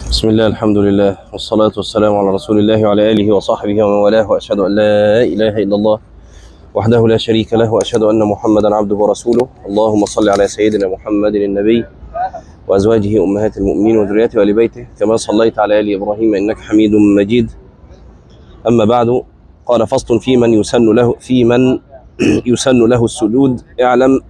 بسم الله الحمد لله والصلاة والسلام على رسول الله وعلى آله وصحبه ومن والاه وأشهد أن لا إله إلا الله وحده لا شريك له وأشهد أن محمدا عبده ورسوله اللهم صل على سيدنا محمد النبي وأزواجه أمهات المؤمنين وذريته وآل بيته كما صليت على آل إبراهيم إنك حميد مجيد أما بعد قال فصل في من يسن له في من يسن له السجود اعلم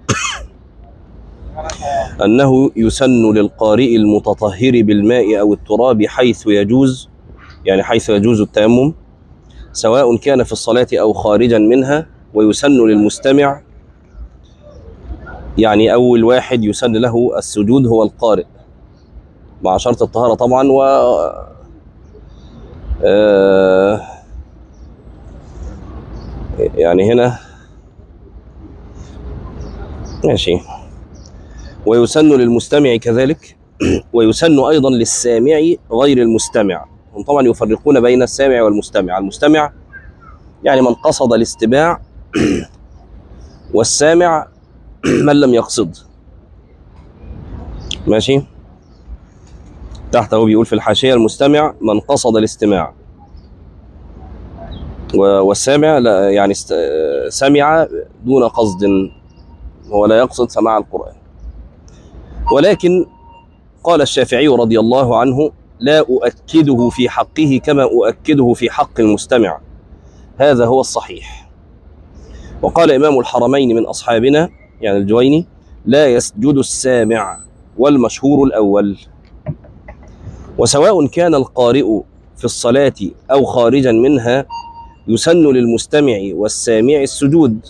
أنه يسن للقارئ المتطهر بالماء أو التراب حيث يجوز يعني حيث يجوز التيمم سواء كان في الصلاة أو خارجا منها ويسن للمستمع يعني أول واحد يسن له السجود هو القارئ مع شرط الطهارة طبعا و آه يعني هنا ماشي ويسن للمستمع كذلك ويسن أيضا للسامع غير المستمع هم طبعا يفرقون بين السامع والمستمع المستمع يعني من قصد الاستماع والسامع من لم يقصد ماشي تحته بيقول في الحاشية المستمع من قصد الاستماع والسامع لا يعني است... سمع دون قصد هو لا يقصد سماع القرآن ولكن قال الشافعي رضي الله عنه لا أؤكده في حقه كما أؤكده في حق المستمع هذا هو الصحيح وقال إمام الحرمين من أصحابنا يعني الجويني لا يسجد السامع والمشهور الأول وسواء كان القارئ في الصلاة أو خارجا منها يسن للمستمع والسامع السجود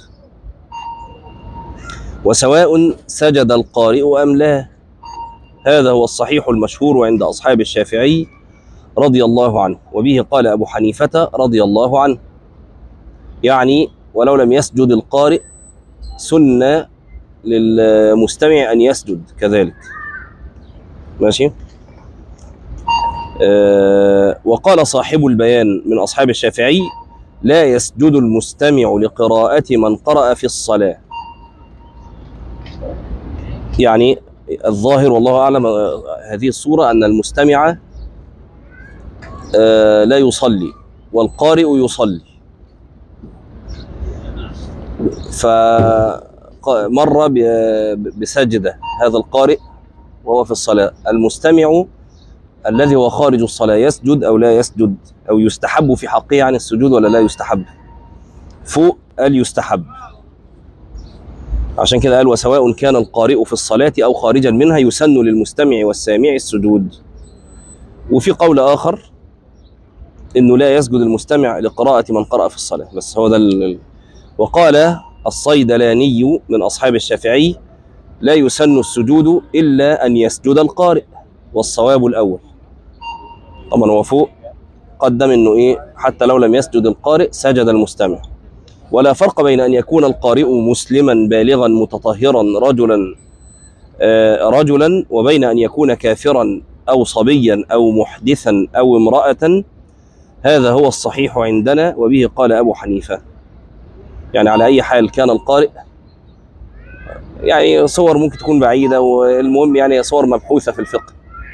وسواء سجد القارئ أم لا هذا هو الصحيح المشهور عند أصحاب الشافعي رضي الله عنه وبه قال أبو حنيفة رضي الله عنه يعني ولو لم يسجد القارئ سن للمستمع أن يسجد كذلك ماشي أه وقال صاحب البيان من أصحاب الشافعي لا يسجد المستمع لقراءة من قرأ في الصلاة يعني الظاهر والله أعلم هذه الصورة أن المستمع لا يصلي والقارئ يصلي فمر بسجدة هذا القارئ وهو في الصلاة المستمع الذي هو خارج الصلاة يسجد أو لا يسجد أو يستحب في حقه عن السجود ولا لا يستحب فوق قال يستحب عشان كده قال وسواء كان القارئ في الصلاة أو خارجا منها يسن للمستمع والسامع السجود وفي قول آخر إنه لا يسجد المستمع لقراءة من قرأ في الصلاة بس هو ده ال... وقال الصيدلاني من أصحاب الشافعي لا يسن السجود إلا أن يسجد القارئ والصواب الأول طبعا هو فوق قدم إنه إيه حتى لو لم يسجد القارئ سجد المستمع ولا فرق بين أن يكون القارئ مسلما بالغا متطهرا رجلا آه رجلا وبين أن يكون كافرا أو صبيا أو محدثا أو امرأة هذا هو الصحيح عندنا وبه قال أبو حنيفة يعني على أي حال كان القارئ يعني صور ممكن تكون بعيدة والمهم يعني صور مبحوثة في الفقه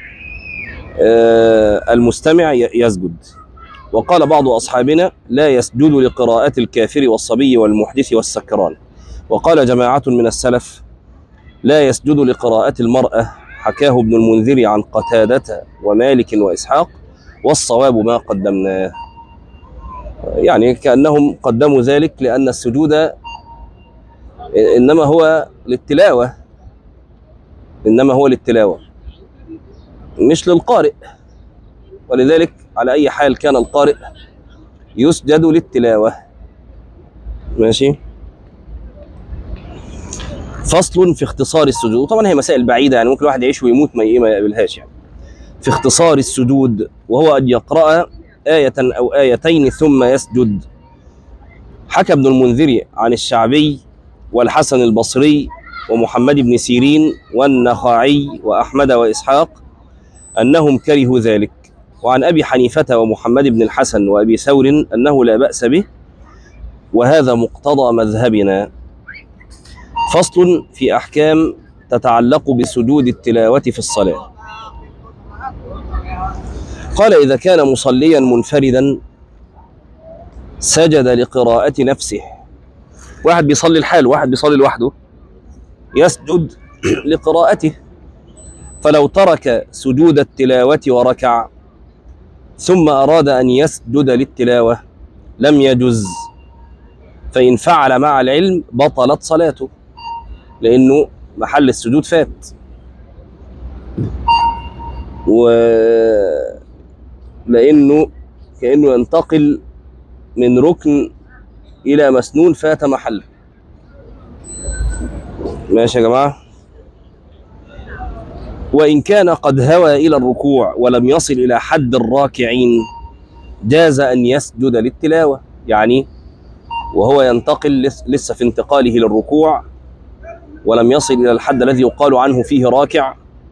آه المستمع يسجد وقال بعض أصحابنا لا يسجد لقراءة الكافر والصبي والمحدث والسكران وقال جماعة من السلف لا يسجد لقراءة المرأة حكاه ابن المنذر عن قتادة ومالك وإسحاق والصواب ما قدمناه يعني كأنهم قدموا ذلك لأن السجود إنما هو للتلاوة إنما هو للتلاوة مش للقارئ ولذلك على أي حال كان القارئ يسجد للتلاوة ماشي فصل في اختصار السجود طبعا هي مسائل بعيدة يعني ممكن الواحد يعيش ويموت ما ما يقابلهاش يعني في اختصار السجود وهو أن يقرأ آية أو آيتين ثم يسجد حكى ابن المنذر عن الشعبي والحسن البصري ومحمد بن سيرين والنخعي وأحمد وإسحاق أنهم كرهوا ذلك وعن أبي حنيفة ومحمد بن الحسن وأبي ثور أنه لا بأس به وهذا مقتضى مذهبنا فصل في أحكام تتعلق بسجود التلاوة في الصلاة قال إذا كان مصليا منفردا سجد لقراءة نفسه واحد بيصلي الحال واحد بيصلي لوحده يسجد لقراءته فلو ترك سجود التلاوة وركع ثم أراد أن يسجد للتلاوة لم يجز فإن فعل مع العلم بطلت صلاته لأنه محل السجود فات و لأنه كأنه ينتقل من ركن إلى مسنون فات محله ماشي يا جماعة وإن كان قد هوى إلى الركوع ولم يصل إلى حد الراكعين جاز أن يسجد للتلاوة يعني وهو ينتقل لس- لسه في انتقاله للركوع ولم يصل إلى الحد الذي يقال عنه فيه راكع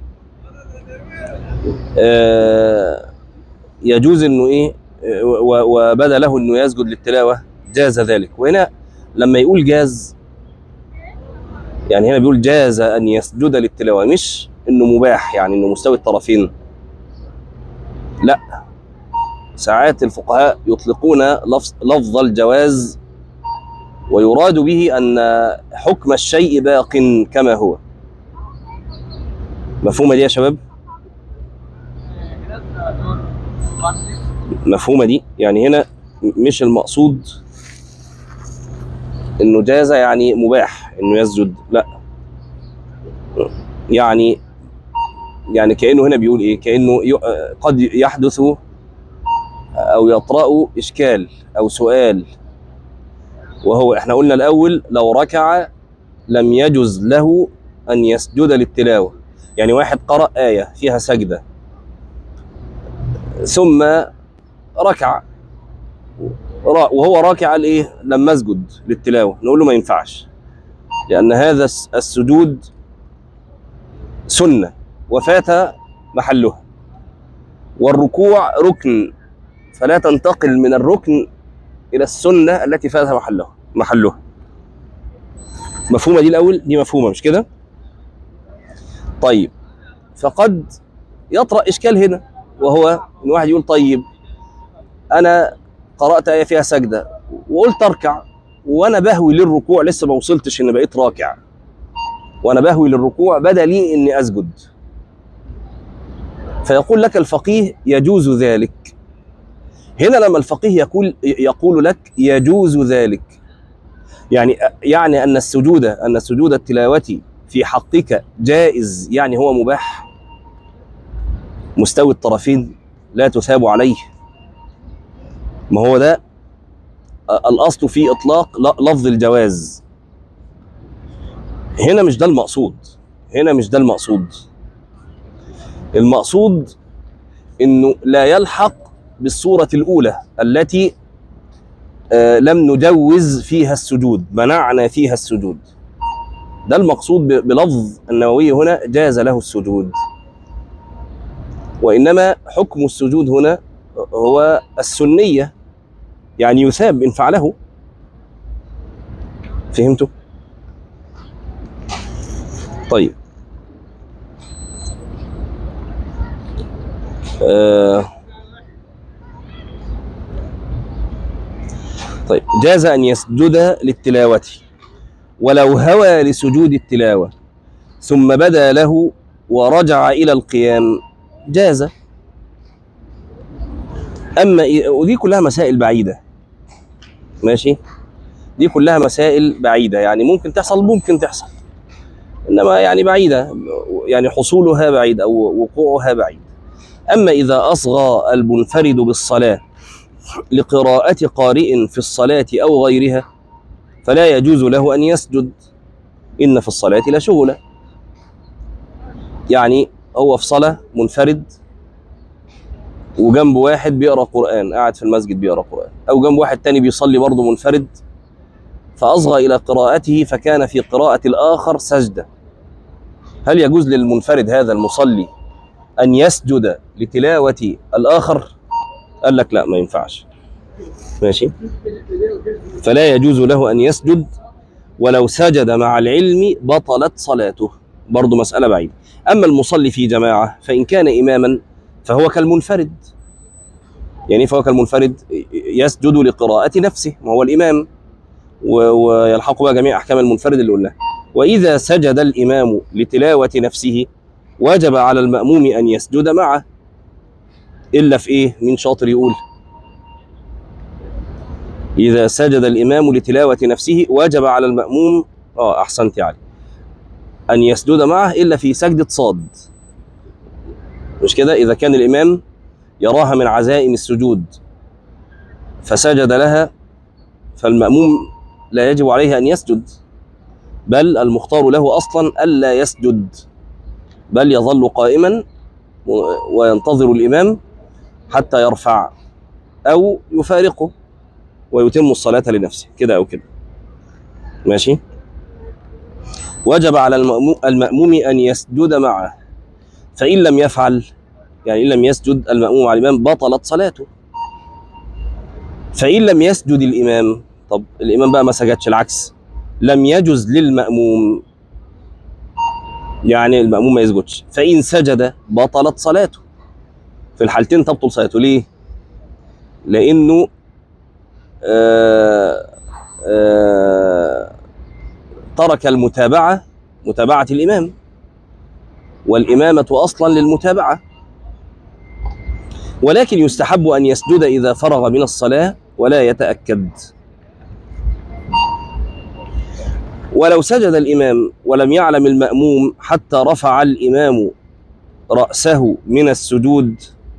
آه، يجوز انه ايه آه، و- وبدا له انه يسجد للتلاوه جاز ذلك وهنا لما يقول جاز يعني هنا بيقول جاز ان يسجد للتلاوه مش انه مباح يعني انه مستوي الطرفين لا ساعات الفقهاء يطلقون لفظ لفظ الجواز ويراد به ان حكم الشيء باق كما هو مفهومه دي يا شباب مفهومه دي يعني هنا مش المقصود انه جاز يعني مباح انه يسجد لا يعني يعني كانه هنا بيقول ايه كانه ي- قد يحدث او يطرا اشكال او سؤال وهو احنا قلنا الاول لو ركع لم يجز له ان يسجد للتلاوه يعني واحد قرأ آية فيها سجدة ثم ركع را- وهو راكع قال ايه لما اسجد للتلاوه نقول له ما ينفعش لان هذا الس- السجود سنه وفات محلها والركوع ركن فلا تنتقل من الركن الى السنه التي فات محلها محلها مفهومه دي الاول دي مفهومه مش كده طيب فقد يطرا اشكال هنا وهو ان واحد يقول طيب انا قرات ايه فيها سجده وقلت اركع وانا بهوي للركوع لسه ما وصلتش ان بقيت راكع وانا بهوي للركوع بدا لي اني اسجد فيقول لك الفقيه يجوز ذلك هنا لما الفقيه يقول يقول لك يجوز ذلك يعني يعني ان السجود ان سجود التلاوه في حقك جائز يعني هو مباح مستوي الطرفين لا تثاب عليه ما هو ده الاصل في اطلاق ل- لفظ الجواز هنا مش ده المقصود هنا مش ده المقصود المقصود انه لا يلحق بالصوره الاولى التي آه، لم نجوز فيها السجود منعنا فيها السجود ده المقصود ب- بلفظ النووي هنا جاز له السجود وانما حكم السجود هنا هو السنيه يعني يثاب ان فعله فهمتوا طيب آه طيب جاز ان يسجد للتلاوه ولو هوى لسجود التلاوه ثم بدا له ورجع الى القيام جاز اما إ- ودي كلها مسائل بعيده ماشي دي كلها مسائل بعيده يعني ممكن تحصل ممكن تحصل انما يعني بعيده يعني حصولها بعيد او وقوعها بعيد اما اذا اصغى المنفرد بالصلاه لقراءه قارئ في الصلاه او غيرها فلا يجوز له ان يسجد ان في الصلاه لشغلا يعني هو في صلاه منفرد وجنبه واحد بيقرا قران قاعد في المسجد بيقرا قران او جنب واحد تاني بيصلي برضه منفرد فاصغى الى قراءته فكان في قراءه الاخر سجده هل يجوز للمنفرد هذا المصلي ان يسجد لتلاوه الاخر قال لك لا ما ينفعش ماشي فلا يجوز له ان يسجد ولو سجد مع العلم بطلت صلاته برضه مساله بعيده اما المصلي في جماعه فان كان اماما فهو كالمنفرد يعني فهو كالمنفرد يسجد لقراءة نفسه ما هو الإمام و- ويلحق بها جميع أحكام المنفرد اللي قلناها وإذا سجد الإمام لتلاوة نفسه وجب على المأموم أن يسجد معه إلا في إيه من شاطر يقول إذا سجد الإمام لتلاوة نفسه وجب على المأموم آه أحسنت يعني أن يسجد معه إلا في سجدة صاد مش كده إذا كان الإمام يراها من عزائم السجود فسجد لها فالمأموم لا يجب عليه أن يسجد بل المختار له أصلا ألا يسجد بل يظل قائما و- وينتظر الإمام حتى يرفع أو يفارقه ويتم الصلاة لنفسه كده أو كده ماشي وجب على المأمو- المأموم أن يسجد معه فإن لم يفعل يعني إن لم يسجد المأموم على الإمام بطلت صلاته فإن لم يسجد الإمام طب الإمام بقى ما سجدش العكس لم يجز للمأموم يعني المأموم ما يسجدش فإن سجد بطلت صلاته في الحالتين تبطل صلاته ليه؟ لأنه آه آه ترك المتابعة متابعة الإمام والإمامة أصلا للمتابعة ولكن يستحب أن يسجد إذا فرغ من الصلاة ولا يتأكد ولو سجد الإمام ولم يعلم المأموم حتى رفع الإمام رأسه من السجود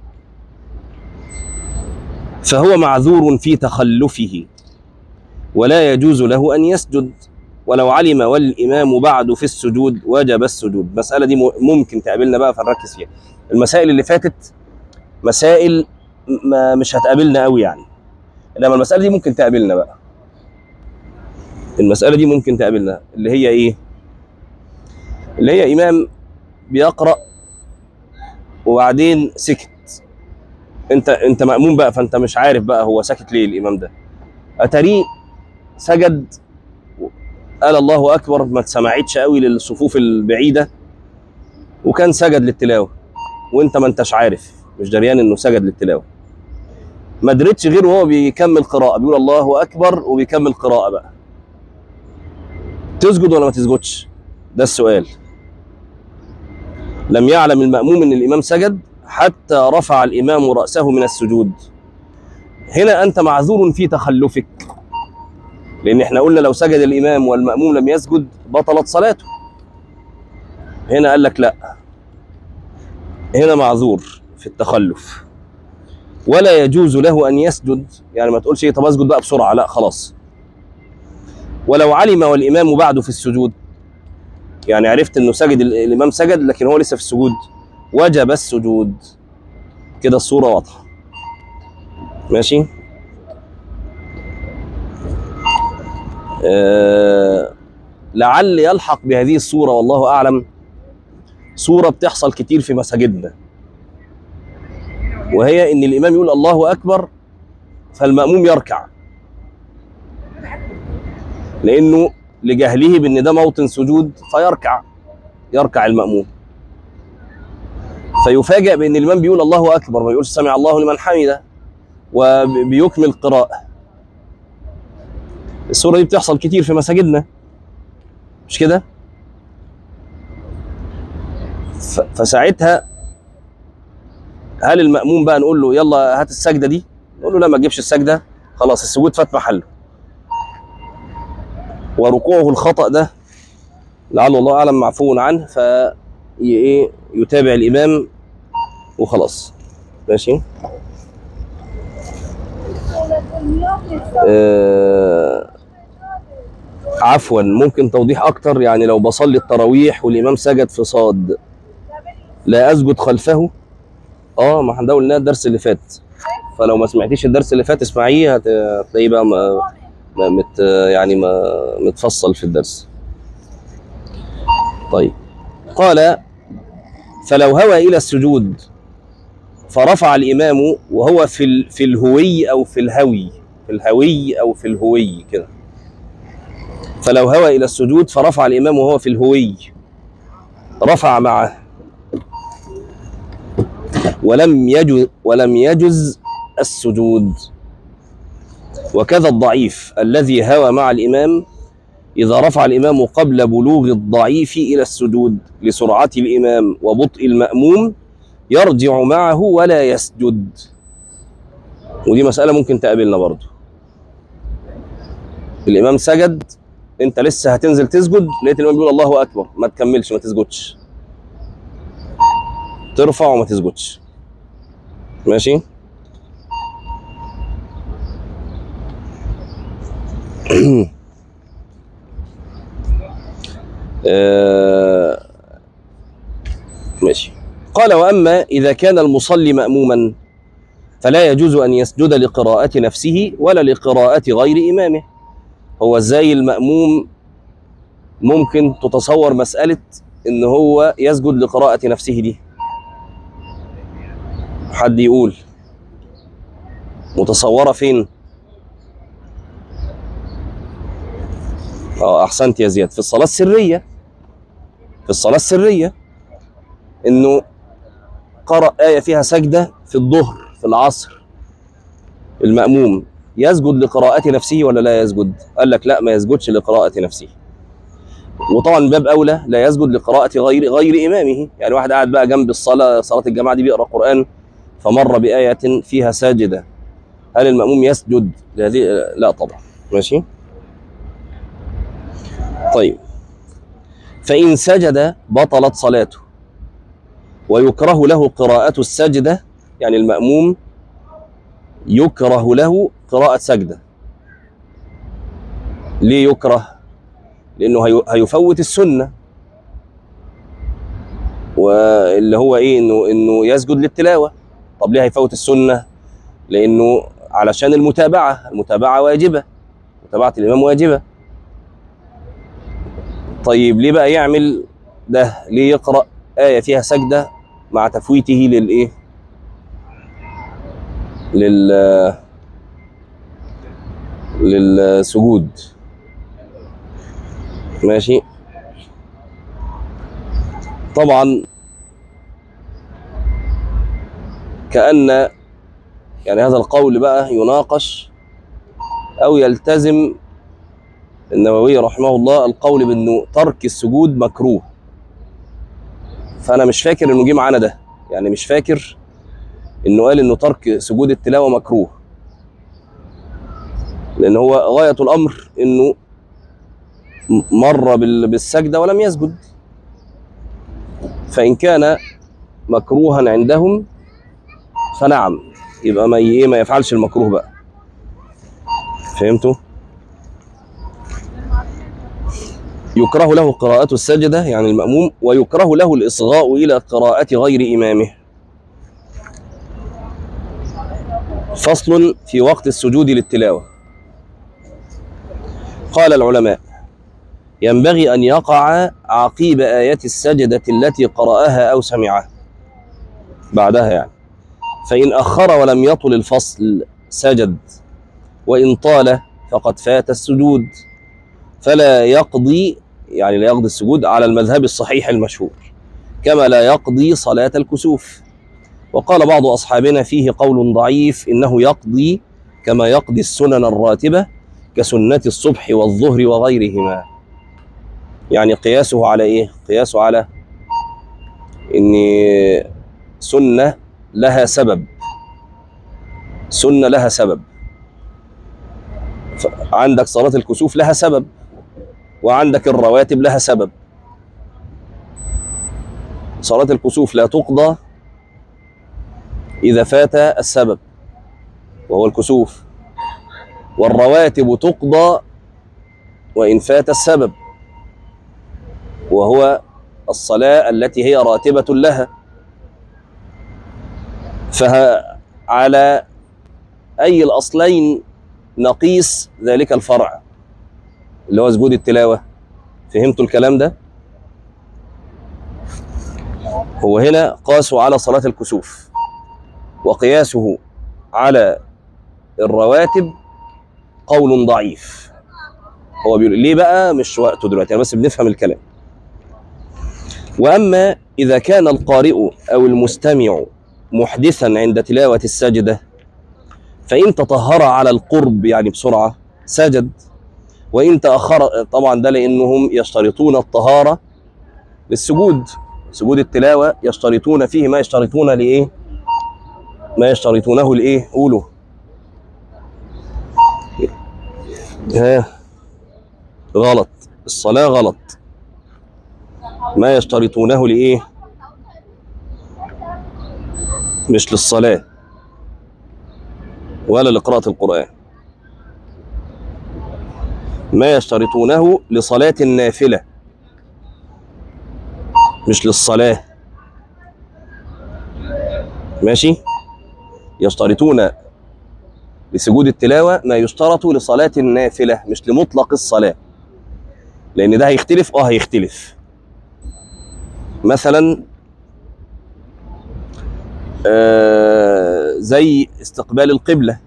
فهو معذور في تخلفه ولا يجوز له أن يسجد ولو علم والإمام بعد في السجود وجب السجود المسألة دي م- ممكن تقابلنا بقى فنركز فيها المسائل اللي فاتت مسائل ما مش هتقابلنا قوي يعني انما المسألة دي ممكن تقابلنا بقى المسألة دي ممكن تقابلنا اللي هي ايه اللي هي إمام بيقرأ وبعدين سكت انت انت مأموم بقى فانت مش عارف بقى هو ساكت ليه الإمام ده أتاريه سجد قال الله أكبر ما اتسمعتش قوي للصفوف البعيدة وكان سجد للتلاوة وانت ما انتش عارف مش دريان انه سجد للتلاوة ما دريتش غير وهو بيكمل قراءة بيقول الله أكبر وبيكمل قراءة بقى تسجد ولا ما تسجدش ده السؤال لم يعلم المأموم ان الإمام سجد حتى رفع الإمام رأسه من السجود هنا أنت معذور في تخلفك لأن احنا قلنا لو سجد الإمام والمأموم لم يسجد بطلت صلاته هنا قال لك لا هنا معذور في التخلف ولا يجوز له أن يسجد يعني ما تقولش إيه طب أسجد بقى بسرعة لا خلاص ولو علم والإمام بعد في السجود يعني عرفت إنه سجد الإمام سجد لكن هو لسه في السجود وجب السجود كده الصورة واضحة ماشي آه لعل يلحق بهذه الصورة والله أعلم صورة بتحصل كتير في مساجدنا وهي إن الإمام يقول الله أكبر فالمأموم يركع لأنه لجهله بأن ده موطن سجود فيركع يركع المأموم فيفاجأ بأن الإمام بيقول الله أكبر ما يقولش سمع الله لمن حمده وبيكمل قراءة الصورة دي بتحصل كتير في مساجدنا مش كده؟ ف- فساعتها هل المأموم بقى نقول له يلا هات السجدة دي؟ نقول له لا ما تجيبش السجدة خلاص السجود فات محله وركوعه الخطأ ده لعل الله أعلم معفو عنه ف ي- ايه يتابع الإمام وخلاص ماشي آه عفوا ممكن توضيح أكتر يعني لو بصلي التراويح والإمام سجد في صاد لا أسجد خلفه اه ما احنا ده قلناه الدرس اللي فات فلو ما سمعتيش الدرس اللي فات اسمعيه هت- هتلاقيه بقى ما ما مت يعني ما متفصل في الدرس طيب قال فلو هوى الى السجود فرفع الامام وهو في ال- في الهوي او في الهوي في الهوي او في الهوي كده فلو هوى الى السجود فرفع الامام وهو في الهوي رفع معه ولم يجز ولم يجز السجود وكذا الضعيف الذي هوى مع الإمام إذا رفع الإمام قبل بلوغ الضعيف إلى السجود لسرعة الإمام وبطء المأموم يرجع معه ولا يسجد ودي مسألة ممكن تقابلنا برضو الإمام سجد أنت لسه هتنزل تسجد لقيت الإمام بيقول الله أكبر ما تكملش ما تسجدش ترفع وما تسجدش ماشي آه، ماشي قال واما اذا كان المصلي ماموما فلا يجوز ان يسجد لقراءه نفسه ولا لقراءه غير امامه هو ازاي الماموم ممكن تتصور مساله ان هو يسجد لقراءه نفسه دي حد يقول متصوره فين اه احسنت يا زياد في الصلاه السريه في الصلاه السريه انه قرأ آية فيها سجدة في الظهر في العصر المأموم يسجد لقراءة نفسه ولا لا يسجد؟ قال لك لا ما يسجدش لقراءة نفسه. وطبعا من باب أولى لا يسجد لقراءة غير غير إمامه، يعني واحد قاعد بقى جنب الصلاة صلاة الجماعة دي بيقرأ قرآن فمر بآية فيها ساجدة. هل المأموم يسجد لهذه؟ لا طبعا. ماشي؟ طيب فإن سجد بطلت صلاته ويكره له قراءة السجدة يعني المأموم يكره له قراءة سجدة ليه يكره؟ لأنه هي- هيفوت السنة واللي هو إيه إنه إنه يسجد للتلاوة طب ليه هيفوت السنة؟ لأنه علشان المتابعة المتابعة واجبة متابعة الإمام واجبة طيب ليه بقى يعمل ده؟ ليه يقرأ آية فيها سجدة مع تفويته للإيه؟ لل للسجود ماشي طبعا كأن يعني هذا القول بقى يناقش أو يلتزم النووي رحمه الله القول بأنه ترك السجود مكروه فأنا مش فاكر إنه جه معانا ده يعني مش فاكر إنه قال إنه ترك سجود التلاوة مكروه لأن هو غاية الأمر إنه م- مر بال- بالسجدة ولم يسجد فإن كان مكروها عندهم فنعم يبقى ما ي- ما يفعلش المكروه بقى فهمتوا؟ يكره له قراءة السجدة يعني المأموم ويكره له الإصغاء إلى قراءة غير إمامه فصل في وقت السجود للتلاوة قال العلماء ينبغي أن يقع عقيب آية السجدة التي قرأها أو سمعها بعدها يعني فإن أخر ولم يطل الفصل سجد وإن طال فقد فات السجود فلا يقضي يعني لا يقضي السجود على المذهب الصحيح المشهور كما لا يقضي صلاة الكسوف وقال بعض أصحابنا فيه قول ضعيف إنه يقضي كما يقضي السنن الراتبة كسنة الصبح والظهر وغيرهما يعني قياسه على إيه؟ قياسه على إن سنة لها سبب سنة لها سبب ف- عندك صلاة الكسوف لها سبب وعندك الرواتب لها سبب صلاة الكسوف لا تقضى إذا فات السبب وهو الكسوف والرواتب تقضى وإن فات السبب وهو الصلاة التي هي راتبة لها فعلى أي الأصلين نقيس ذلك الفرع اللي هو سجود التلاوة فهمتوا الكلام ده؟ هو هنا قاسوا على صلاة الكسوف وقياسه على الرواتب قول ضعيف هو بيقول ليه بقى مش وقته دلوقتي يعني بس بنفهم الكلام واما اذا كان القارئ او المستمع محدثا عند تلاوة السجدة فإن تطهر على القرب يعني بسرعة سجد وإن تأخر طبعا ده لأنهم يشترطون الطهارة للسجود سجود التلاوة يشترطون فيه ما يشترطون لإيه ما يشترطونه لإيه قولوا ها غلط الصلاة غلط ما يشترطونه لإيه مش للصلاة ولا لقراءة القرآن ما يشترطونه لصلاة النافلة مش للصلاة ماشي يشترطون لسجود التلاوة ما يشترط لصلاة النافلة مش لمطلق الصلاة لأن ده هيختلف اه هيختلف مثلا آه زي استقبال القبلة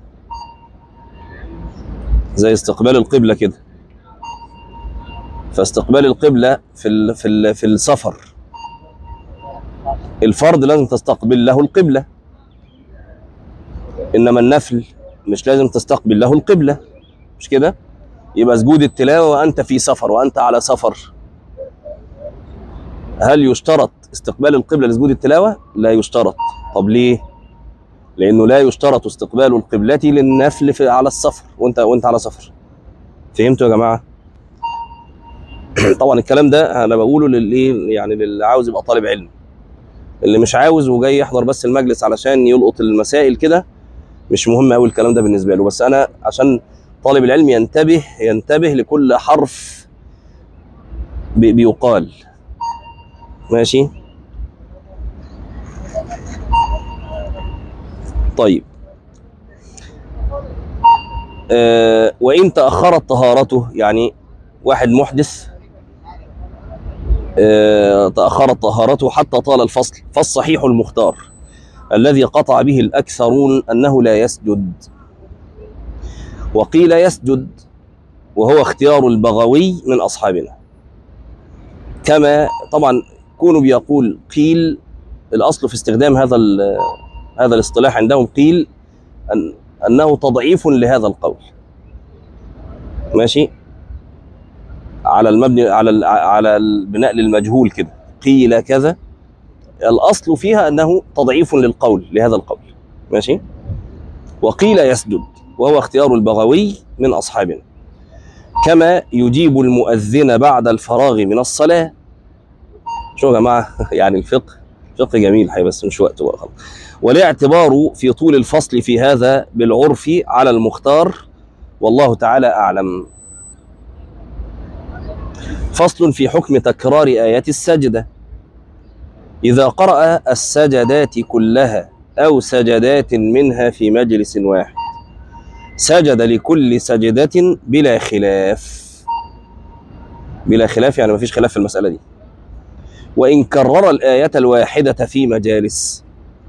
زي استقبال القبلة كده فاستقبال القبلة في ال في ال في السفر الفرض لازم تستقبل له القبلة إنما النفل مش لازم تستقبل له القبلة مش كده يبقى سجود التلاوة وأنت في سفر وأنت على سفر هل يشترط استقبال القبلة لسجود التلاوة؟ لا يشترط طب ليه؟ لأنه لا يشترط استقبال القبلة للنفل في على السفر وأنت وأنت على سفر فهمتوا يا جماعة؟ طبعا الكلام ده أنا بقوله للإيه يعني للي عاوز يبقى طالب علم اللي مش عاوز وجاي يحضر بس المجلس علشان يلقط المسائل كده مش مهم قوي الكلام ده بالنسبه له بس انا عشان طالب العلم ينتبه ينتبه لكل حرف بي- بيقال ماشي طيب آه وإن تأخرت طهارته يعني واحد محدث آه تأخرت طهارته حتى طال الفصل فالصحيح المختار الذي قطع به الأكثرون أنه لا يسجد وقيل يسجد وهو اختيار البغوي من أصحابنا كما طبعا كونوا بيقول قيل الأصل في استخدام هذا ال- هذا الاصطلاح عندهم قيل أن أنه تضعيف لهذا القول ماشي على المبني على ال- على البناء للمجهول كده قيل كذا الاصل فيها انه تضعيف للقول لهذا القول ماشي وقيل يسجد وهو اختيار البغوي من اصحابنا كما يجيب المؤذن بعد الفراغ من الصلاه شو يا جماعه يعني الفقه فقه جميل حي بس مش وقته بقى خلاص والاعتبار في طول الفصل في هذا بالعرف على المختار والله تعالى اعلم فصل في حكم تكرار ايات السجده إذا قرأ السجدات كلها أو سجدات منها في مجلس واحد سجد لكل سجدة بلا خلاف بلا خلاف يعني مفيش خلاف في المسألة دي وإن كرر الآية الواحدة في مجالس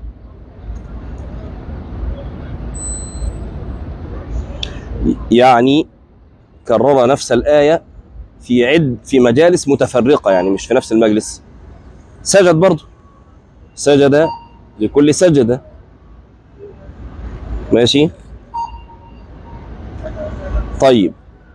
يعني كرر نفس الآية في عد في مجالس متفرقة يعني مش في نفس المجلس سجد برضه سجد لكل سجدة ماشي طيب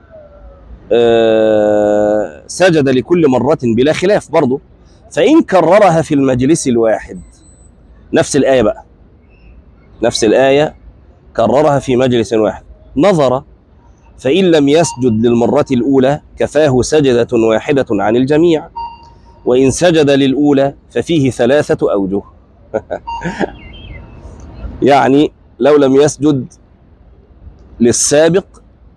آه سجد لكل مرة بلا خلاف برضه فإن كررها في المجلس الواحد نفس الآية بقى نفس الآية كررها في مجلس واحد نظر فإن لم يسجد للمرة الأولى كفاه سجدة واحدة عن الجميع وإن سجد للأولى ففيه ثلاثة أوجه يعني لو لم يسجد للسابق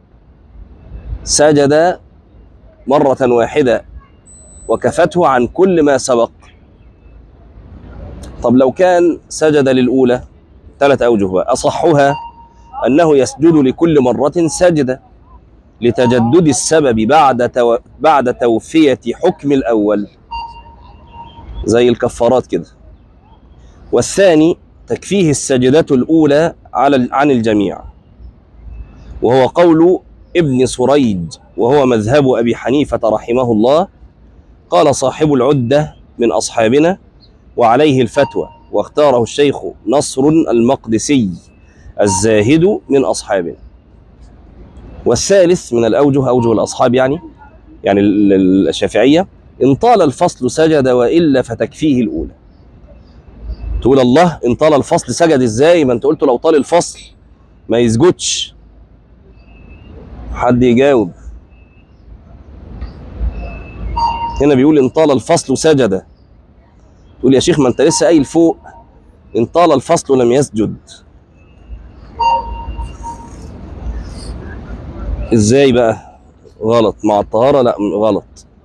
سجد مرة واحدة وكفته عن كل ما سبق طب لو كان سجد للأولى ثلاث أوجه بقى أصحها أنه يسجد لكل مرة سجدة لتجدد السبب بعد تو... بعد توفية حكم الأول زي الكفارات كده والثاني تكفيه السجدة الأولى على عن الجميع وهو قول ابن سريج وهو مذهب أبي حنيفة رحمه الله قال صاحب العدة من أصحابنا وعليه الفتوى واختاره الشيخ نصر المقدسي الزاهد من أصحابه والثالث من الأوجه أوجه الأصحاب يعني يعني ال- ال- الشافعية إن طال الفصل سجد وإلا فتكفيه الأولى تقول الله إن طال الفصل سجد إزاي ما أنت قلت لو طال الفصل ما يسجدش حد يجاوب هنا بيقول إن طال الفصل سجد تقول يا شيخ ما أنت لسه قايل فوق إن طال الفصل لم يسجد إزاي بقى غلط مع الطهارة لا غلط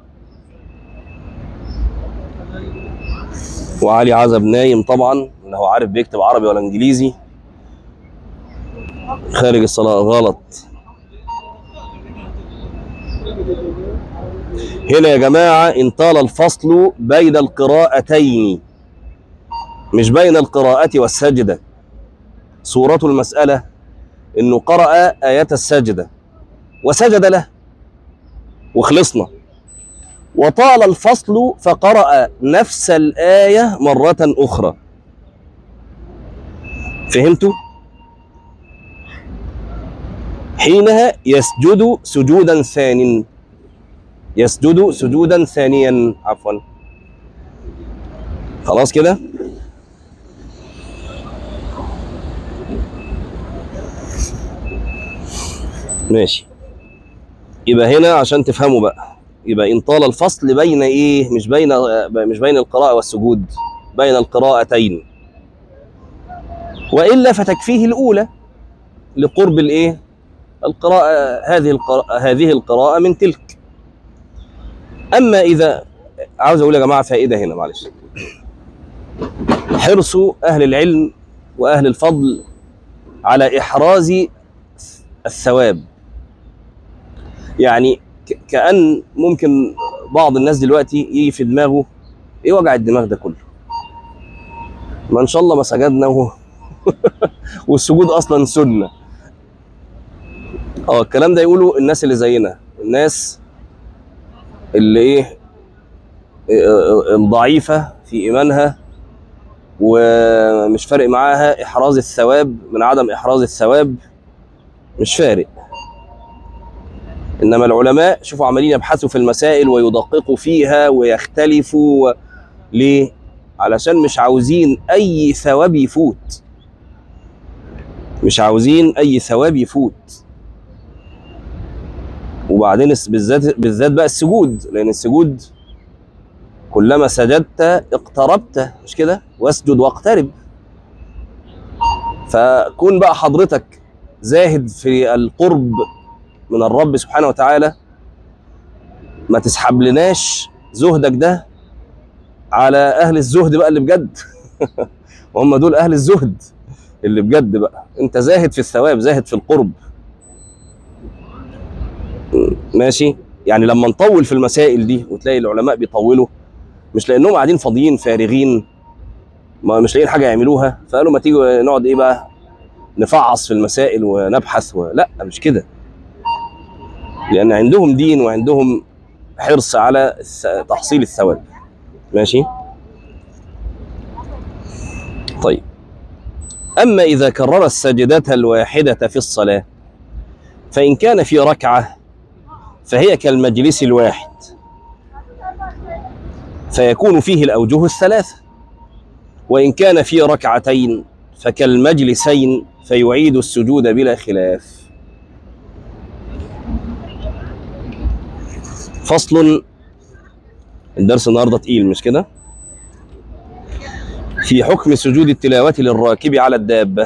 وعلي عزب نايم طبعا لا هو عارف بيكتب عربي ولا انجليزي خارج الصلاة غلط هنا يا جماعة إن طال الفصل بين القراءتين مش بين القراءة والسجدة صورة المسألة إنه قرأ آية السجدة وسجد له وخلصنا وطال الفصل فقرأ نفس الآية مرة أخرى فهمتوا؟ حينها يسجد سجودا ثان يسجد سجودا ثانيا عفوا خلاص كده ماشي يبقى هنا عشان تفهموا بقى يبقى ان طال الفصل بين ايه مش بين مش بين القراءة والسجود بين القراءتين والا فتكفيه الاولى لقرب الايه القراءة هذه القراءة هذه القراءة من تلك اما اذا عاوز اقول يا جماعة فائدة هنا معلش حرص اهل العلم واهل الفضل على احراز الثواب يعني ك- كأن ممكن بعض الناس دلوقتي يجي في دماغه ايه وجع الدماغ ده كله ما ان شاء الله ما سجدنا و... والسجود اصلا سنه اه الكلام ده يقوله الناس اللي زينا الناس اللي ايه آه، الضعيفه في ايمانها ومش فارق معاها احراز الثواب من عدم احراز الثواب مش فارق انما العلماء شوفوا عمالين يبحثوا في المسائل ويدققوا فيها ويختلفوا و... ليه علشان مش عاوزين اي ثواب يفوت مش عاوزين اي ثواب يفوت وبعدين الس- بالذات بالذات بقى السجود لان السجود كلما سجدت اقتربت مش كده واسجد واقترب فكون بقى حضرتك زاهد في القرب من الرب سبحانه وتعالى ما تسحب لناش زهدك ده على اهل الزهد بقى اللي بجد وهم دول اهل الزهد اللي بجد بقى انت زاهد في الثواب زاهد في القرب ماشي يعني لما نطول في المسائل دي وتلاقي العلماء بيطولوا مش لانهم قاعدين فاضيين فارغين ما مش لاقيين حاجه يعملوها فقالوا ما تيجوا نقعد ايه بقى نفعص في المسائل ونبحث و... لا مش كده لان عندهم دين وعندهم حرص على الث- تحصيل الثواب ماشي طيب اما اذا كرر السجدة الواحدة في الصلاة فان كان في ركعة فهي كالمجلس الواحد فيكون فيه الاوجه الثلاثة وان كان في ركعتين فكالمجلسين فيعيد السجود بلا خلاف فصل الدرس النهارده تقيل مش كده في حكم سجود التلاوة للراكب على الدابة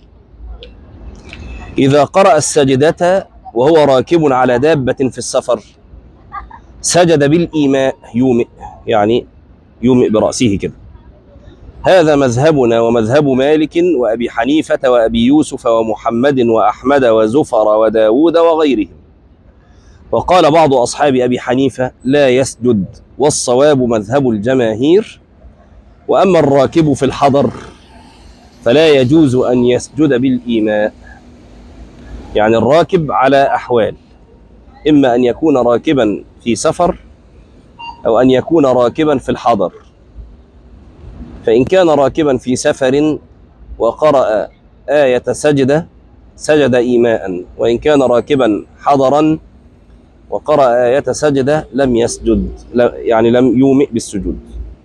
إذا قرأ السجدة وهو راكب على دابة في السفر سجد بالإيماء يومئ يعني يومئ برأسه كده هذا مذهبنا ومذهب مالك وأبي حنيفة وأبي يوسف ومحمد وأحمد وزفر وداود وغيرهم وقال بعض أصحاب أبي حنيفة لا يسجد والصواب مذهب الجماهير وأما الراكب في الحضر فلا يجوز أن يسجد بالإيماء يعني الراكب على أحوال إما أن يكون راكبا في سفر أو أن يكون راكبا في الحضر فإن كان راكبا في سفر وقرأ آية سجدة سجد إيماء وإن كان راكبا حضرا وقرأ آية سجدة لم يسجد لا- يعني لم يومئ بالسجود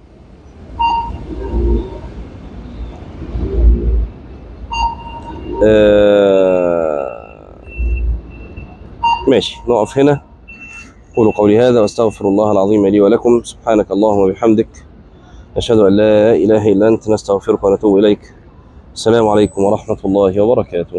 آه، ماشي نقف هنا قولوا قولي هذا واستغفر الله العظيم لي ولكم سبحانك اللهم وبحمدك نشهد أن لا إله إلا أنت نستغفرك ونتوب إليك السلام عليكم ورحمة الله وبركاته